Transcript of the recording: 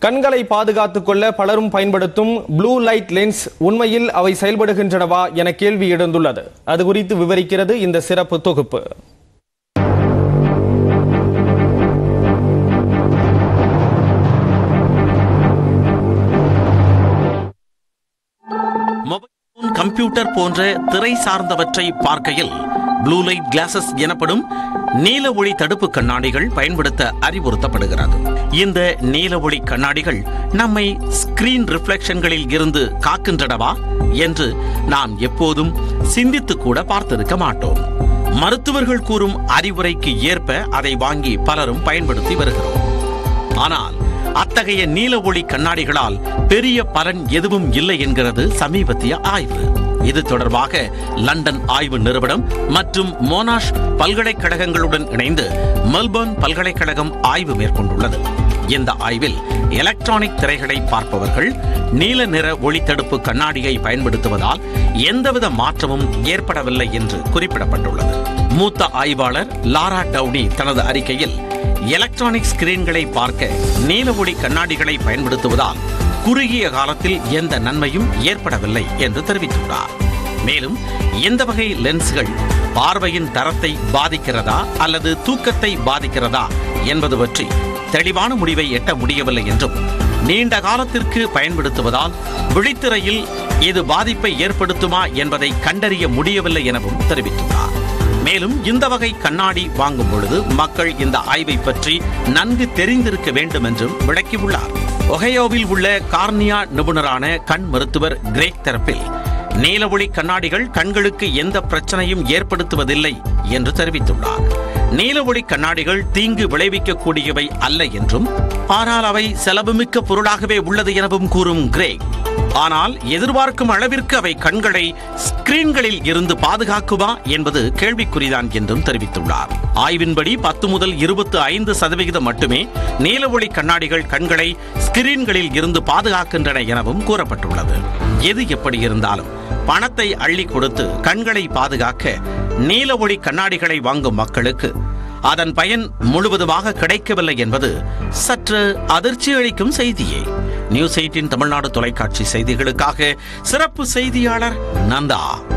கண்களை பாதுகாத்துக் கொள்ள பலரும் பயன்படுத்தும் ப்ளூ லைட் லென்ஸ் உண்மையில் அவை செயல்படுகின்றனவா என கேள்வி எழுந்துள்ளது அது குறித்து விவரிக்கிறது இந்த சிறப்பு தொகுப்பு மொபைல் போன் கம்ப்யூட்டர் போன்ற திரை சார்ந்தவற்றை பார்க்கையில் ப்ளூ லைட் கிளாஸஸ் எனப்படும் நீல ஒளி தடுப்பு கண்ணாடிகள் பயன்படுத்த அறிவுறுத்தப்படுகிறது இந்த நீல ஒளி கண்ணாடிகள் நம்மை ஸ்கிரீன் ரிஃப்ளெக்ஷன்களில் இருந்து காக்கின்றனவா என்று நாம் எப்போதும் சிந்தித்து கூட பார்த்திருக்க மாட்டோம் மருத்துவர்கள் கூறும் அறிவுரைக்கு ஏற்ப அதை வாங்கி பலரும் பயன்படுத்தி வருகிறோம் ஆனால் அத்தகைய நீல ஒளி கண்ணாடிகளால் பெரிய பலன் எதுவும் இல்லை என்கிறது சமீபத்திய ஆய்வு இது தொடர்பாக லண்டன் ஆய்வு நிறுவனம் மற்றும் மோனாஷ் பல்கலைக்கழகங்களுடன் இணைந்து மெல்பர்ன் பல்கலைக்கழகம் ஆய்வு மேற்கொண்டுள்ளது இந்த ஆய்வில் எலக்ட்ரானிக் திரைகளை பார்ப்பவர்கள் நீல நிற ஒளி தடுப்பு கண்ணாடியை பயன்படுத்துவதால் எந்தவித மாற்றமும் ஏற்படவில்லை என்று குறிப்பிடப்பட்டுள்ளது மூத்த ஆய்வாளர் லாரா டவுனி தனது அறிக்கையில் எலக்ட்ரானிக் ஸ்கிரீன்களை பார்க்க நீல ஒளி கண்ணாடிகளை பயன்படுத்துவதால் குறுகிய காலத்தில் எந்த நன்மையும் ஏற்படவில்லை என்று தெரிவித்துள்ளார் மேலும் எந்த வகை லென்ஸ்கள் பார்வையின் தரத்தை பாதிக்கிறதா அல்லது தூக்கத்தை பாதிக்கிறதா என்பது பற்றி தெளிவான முடிவை எட்ட முடியவில்லை என்றும் நீண்ட காலத்திற்கு பயன்படுத்துவதால் விழித்திரையில் இது பாதிப்பை ஏற்படுத்துமா என்பதை கண்டறிய முடியவில்லை எனவும் தெரிவித்துள்ளார் மேலும் இந்த வகை கண்ணாடி வாங்கும் பொழுது மக்கள் இந்த ஆய்வை பற்றி நன்கு தெரிந்திருக்க வேண்டும் என்றும் விளக்கியுள்ளார் ஒகையோவில் உள்ள கார்னியா நிபுணரான கண் மருத்துவர் கிரேக் தரப்பில் நீல ஒளி கண்ணாடிகள் கண்களுக்கு எந்த பிரச்சனையும் ஏற்படுத்துவதில்லை என்று தெரிவித்துள்ளார் நீல ஒளி கண்ணாடிகள் தீங்கு விளைவிக்கக்கூடியவை அல்ல என்றும் ஆனால் அவை செலவுமிக்க பொருளாகவே உள்ளது எனவும் கூறும் கிரேக் ஆனால் எதிர்பார்க்கும் அளவிற்கு அவை கண்களை ஸ்கிரீன்களில் இருந்து பாதுகாக்குமா என்பது கேள்விக்குறிதான் என்றும் தெரிவித்துள்ளார் ஆய்வின்படி பத்து முதல் இருபத்து ஐந்து சதவிகிதம் மட்டுமே நீல ஒளி கண்ணாடிகள் கண்களை ஸ்கிரீன்களில் இருந்து பாதுகாக்கின்றன எனவும் கூறப்பட்டுள்ளது எது எப்படி இருந்தாலும் பணத்தை அள்ளி கொடுத்து கண்களை பாதுகாக்க நீல ஒளி கண்ணாடிகளை வாங்கும் மக்களுக்கு அதன் பயன் முழுவதுமாக கிடைக்கவில்லை என்பது சற்று அதிர்ச்சி அளிக்கும் செய்தியே நியூஸ் எயிட்டின் தமிழ்நாடு தொலைக்காட்சி செய்திகளுக்காக சிறப்பு செய்தியாளர் நந்தா